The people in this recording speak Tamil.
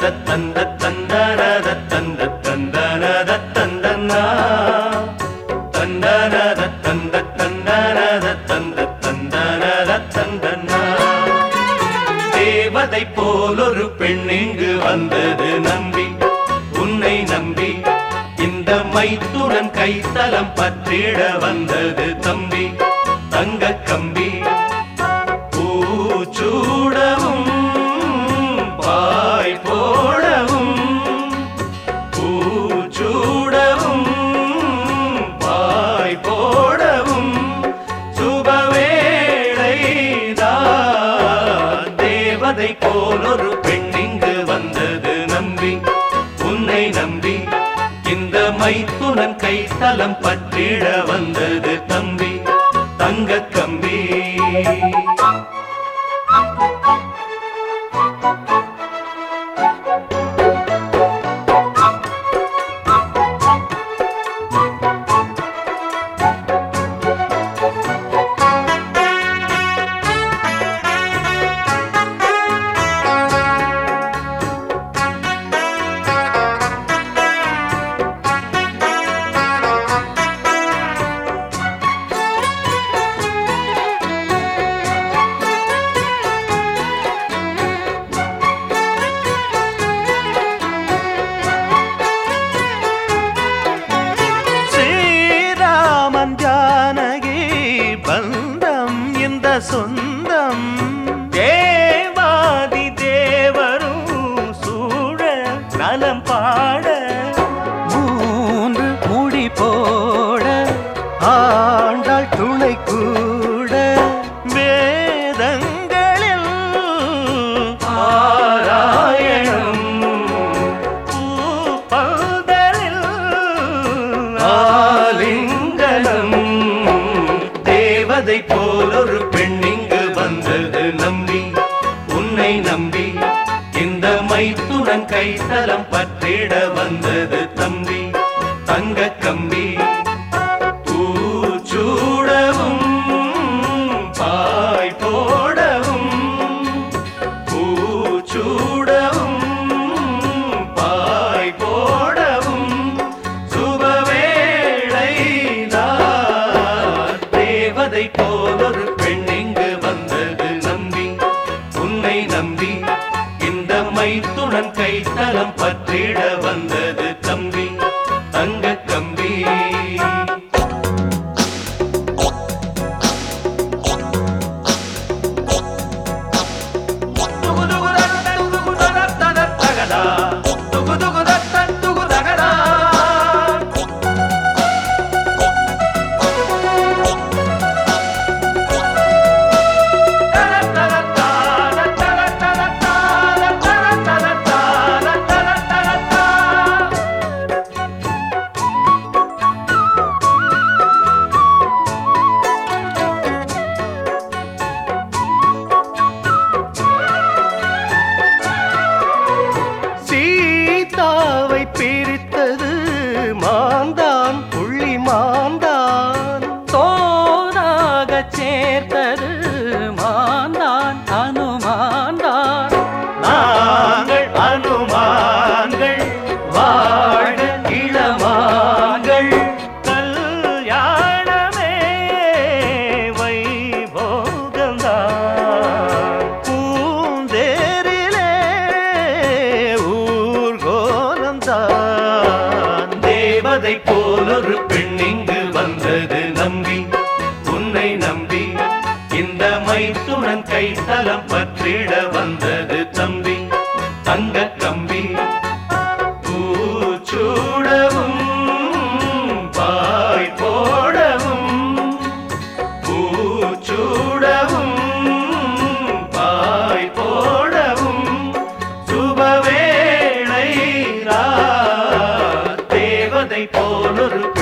தந்த தந்தனத தந்த தந்தனத தந்தனா தந்தனத தந்த தந்தனத தந்த தந்தனத தந்தனா தேவதை போலொரு பெண் இங்கு வந்தது நம்பி உன்னை நம்பி இந்த மைத்துடன் கைத்தலம் பற்றிட வந்தது தம்பி தங்க கம்பி பூச்சூடவும் பாய் போடவும் பூச்சூடவும் பாய் போடவும் சுபவேளைதான் தேவதை போலொரு பெண் இங்கு வந்தது நம்பி உன்னை நம்பி இந்த மைத்துனன் கைத்தலம் பற்றிட வந்தது தம்பி தங்க கம்பி ஸ்ரீராமன் ஜானகி பந்தம் இந்த சொந்தம் தேவாதி தேவரும் சூழ நலம் பாட மூன்று முடி போட ஆண்டாள் துணை கூட வேதங்களில் ஆராயணம் பூப்பந்தலில் ஆலிங்கனம் தேவதை போலொரு பெண் இங்கு வந்தது நம்பி உன்னை நம்பி இந்த மைத்துடன் கைத்தலம் பற்றிட வந்தது தம்பி தங்க கம்பி பூச்சூடவும் பாய் போடவும் பூச்சூடவும் பாய் போடவும் சுபவேளைதான் தேவதை போலொரு பெண் இங்கு வந்தது நம்பி உன்னை நம்பி இந்த மைத்துடன் கைத்தலம் பற்றிட வந்தது தம்பி தங்க கம்பி சீதாவை பிரித்தது மாந்தான் புள்ளி மாந்தான் தோனாக சேர்த்தது மாந்தான் அனுமான்தான் நாங்கள் அனுமான்கள் வாழ இளமான்கள் கல்யாணமே வைபோகம்தான் பூந்தேரிலே ஊர்கோலம்தான் தேவதை போலொரு பெண் இங்கு வந்தது நம்பி உன்னை நம்பி இந்த மைத்துடன் கைத்தலம் பற்றிட வந்தது தம்பி தங்க கம்பி பூச்சூடவும் பாய் போடவும் பூச்சூடவும் பாய் போடவும் சுபவேளை தேவதை போலொரு